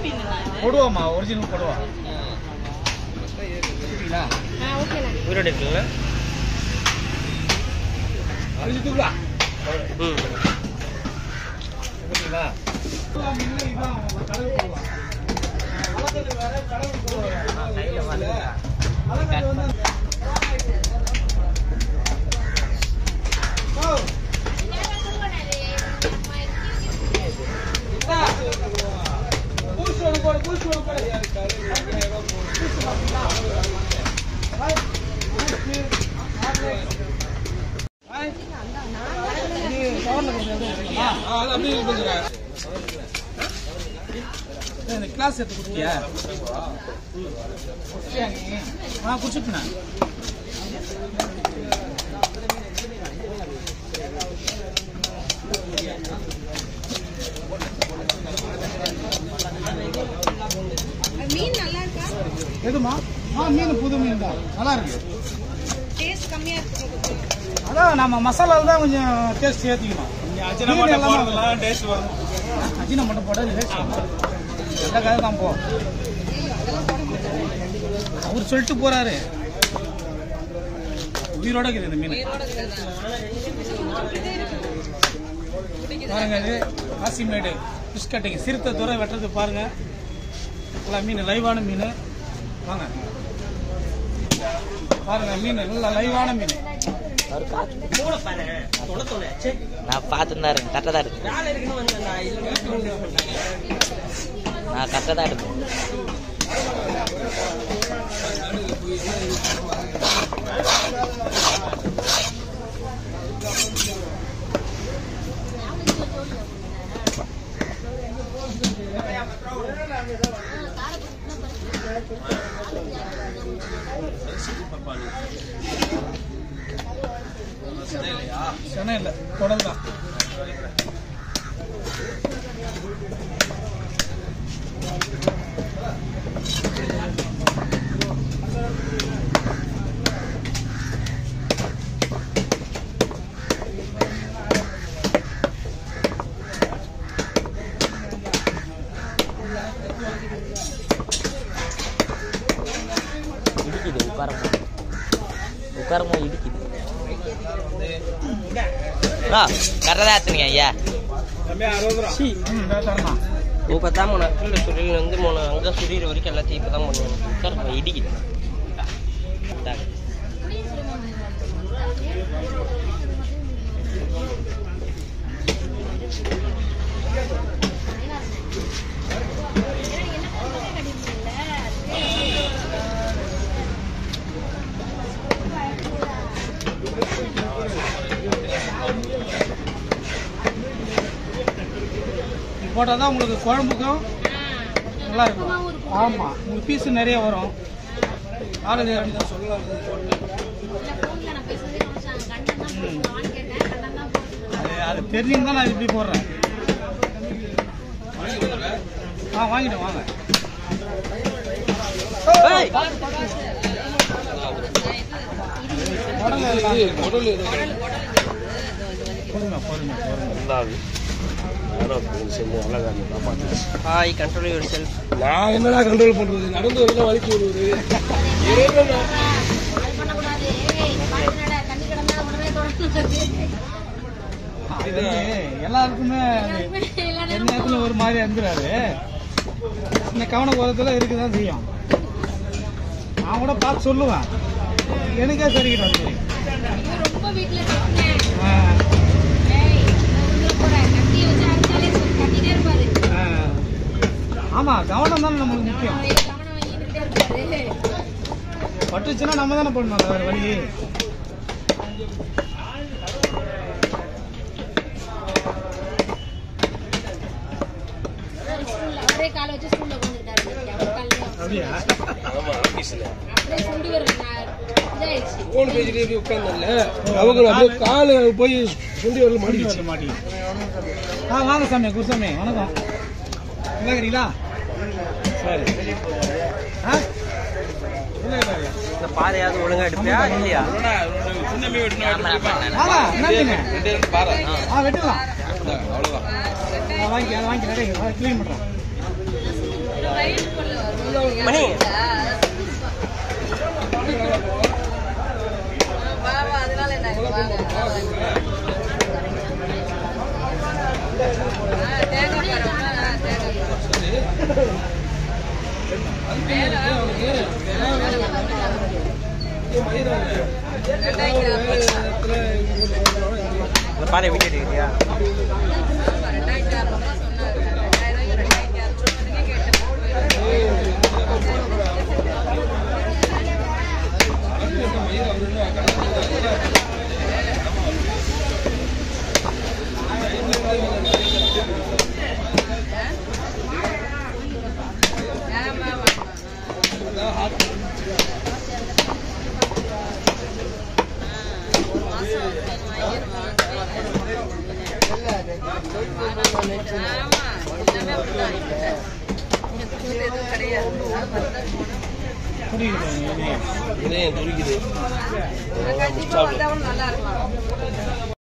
கொடுவாம்மா original கொடுவா சரிங்களா உயிரோடு இருக்குங்களா அழிச்சுட்டுங்களா ம் சரிங்களா இதான் கடல் கொடுவா வளர்த்தது வேற கடல் கொடுவா வேற. அலங்காரம் வந்து ஓ பூசு ஒன்று போடு பூசு ஒன்று போடு ஹாய். பூசு, ஆறு. ஹாய். இது கவர்ல கொஞ்சம் எடுத்து வச்சுக்கலாமா? ஏய், இந்த கிளாஸ் எடுத்து கொடுத்தியா குடிச்சியா நீ? ஆ குடிச்சிட்டேன் மீன் நல்லா இருக்கா எதுமா ஆ மீன் புது மீன் தான் நல்லா இருக்கு டேஸ்ட் கம்மியா இருக்கு அதான் நம்ம மசாலாவில் தான் கொஞ்சம் டேஸ்ட் ஏற்றிக்கணும் மீன் எல்லாமே டேஸ்ட் வரும் அஜினை மட்டும் போட டேஸ்ட் எல்லா கதை தான் போ அவர் சொல்லிட்டு போறாரு உயிரோட இருக்குது இந்த மீன் பாருங்க இது காசிமேடு ஃபிஷ் கட்டிங் சிறுத்தை தூரம் வெட்டுறது பாருங்க எல்லாம் மீன் லைவான மீன் வாங்க பாருங்க மீன் நல்லா லைவான மீன் கூட பாரு தொலை தொலை சே நான் பார்த்துன்னு தான் இருக்கேன் கரெக்டாக தான் இருக்கு வேலை இருக்குன்னு வந்தேன் நான் இல்லை நான் கரெக்டாக தான் இருக்கேன் சென்னை இல்லை குடல் தான் இடிக்குது உட்காரமோ உட்காரமோ இடிக்குது ப்ரோ கரெக்டாக தான் எடுத்துனீங்க ஐயா ம் தரமா இப்போ தான் மூணு கீழே சுருள் வந்து மூணு அங்கே சுரியிற வரைக்கும் எல்லாத்தையும் இப்போ தான் பண்ணுவேன் உட்கார இடிக்குது இந்தாங்க. போட்டால் தான் உங்களுக்கு குழம்புக்கும் நல்லா இருக்கும் ஆமாம் உங்களுக்கு பீஸு நிறைய வரும் ஆளுங்க அப்படி தான் சொல்லலாம் அது அது தெரிஞ்சுன்னு தான் நான் இப்படி போடுறேன் ஆ வாங்கிட்டேன் வாங்க ஏய்! உடம்பு எல்லாம் பொறுமை பொறுமை பொறுமை ஹாய் கண்ட்ரோல் யுவர் செல்ஃப் நான் என்னடா கண்ட்ரோல் பண்றது நடந்து வரலாம் வலிக்கு வருவது அது வந்து எல்லாருக்குமே அது எந்த நேரத்துல ஒரு மாதிரி இருந்துறாரு இந்த கவன கோலத்தில் இருக்குதான் செய்யும் நான் கூட பார்த்து சொல்லுவேன் எனக்கே சரிக்கிட்டு வந்து ரொம்ப வீட்டுல திட்டினேன். ஆ, ஏய், நான் உள்ள போறேன். கத்தியை வச்சு அடிச்சாலே சொல்லி கத்திட்டே இருப்பாரு. ஆ. ஆமா கவனம் தானே நம்மளுக்கு முக்கியம் அவன் கவனம் வாங்கிக்கிட்டே இருப்பாரு. பட்டுச்சுன்னா நம்ம தானே பண்ணணும் வேற வழி ஒரு ஸ்கூல்ல அவரே காலை வச்சு ஸ்கூல்ல உட்காந்துட்டாரு அவர் காலையும் அப்படியா அப்படியே சுண்டி வரும் நான் இதாயிடுச்சு போன் பேஜ்லயே போய் உட்கார்ந்தல அவங்க அப்படியே காலு போய் சுண்டி வரல மாட்டிக்கிச்சு வந்து மாட்டி ஆ வாங்க சாமி குருசாமி வணக்கம் நல்லா இருக்கிறீங்களா சரி ஆ இல்லை இல்லை இல்லை. இந்த பாதையாவது ஒழுங்கா எடுப்பியா இல்லையா ஆமா என்ன மீன் ஆ வெட்டலாம் அவ்வளவுதான் ஆ, வாங்கி அதை வாங்கி நிறைய க்ளீன் பண்ணுறேன் மணி இந்த பாறை விட்டு எடுக்கிறியா புரியுது இதயம் துடிக்குது நல்லா இருக்கலாம்